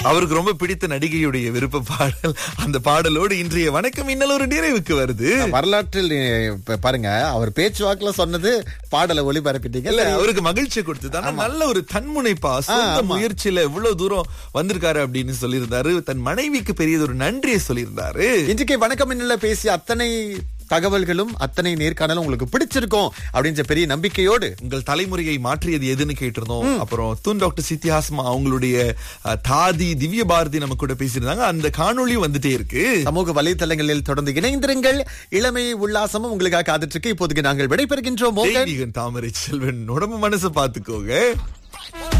அவருக்கு ரொம்ப பிடித்த நடிகையுடைய விருப்ப பாடல் அந்த பாடலோடு இன்றைய வணக்கம் இன்னும் ஒரு நிறைவுக்கு வருது வரலாற்றில் நீ இப்ப பாருங்க அவர் பேச்சுவாக்குல சொன்னது பாடலை ஒளிபரப்பிட்டீங்க இல்ல அவருக்கு மகிழ்ச்சி கொடுத்தது ஆனா நல்ல ஒரு தன்முனைப்பா சொந்த முயற்சியில இவ்வளவு தூரம் வந்திருக்காரு அப்படின்னு சொல்லியிருந்தாரு தன் மனைவிக்கு பெரியது ஒரு நன்றியை சொல்லியிருந்தாரு இன்றைக்கு வணக்கம் என்னல பேசிய அத்தனை தகவல்களும் அத்தனை நேர்காணலும் உங்களுக்கு பிடிச்சிருக்கும் அப்படின்ற பெரிய நம்பிக்கையோடு உங்கள் தலைமுறையை மாற்றியது எதுன்னு கேட்டிருந்தோம் அப்புறம் தூன் டாக்டர் சித்திஹாஸ்மா அவங்களுடைய அஹ், தாதி திவ்ய பாரதி நம்ம கூட பேசியிருந்தாங்க அந்த காணொளியும் வந்துட்டே இருக்கு சமூக வலைத்தளங்களில் தொடர்ந்து இணைந்திருங்கள் இளமை உல்லாசமும் உங்களுக்காக காத்துட்டு இருக்கு இப்போதைக்கு நாங்கள் விடைபெறுகின்றோம் மோகன் தெய்வீகன் தாமரை செல்வன் உடம்பு மனசை பாத்துக்கோங்க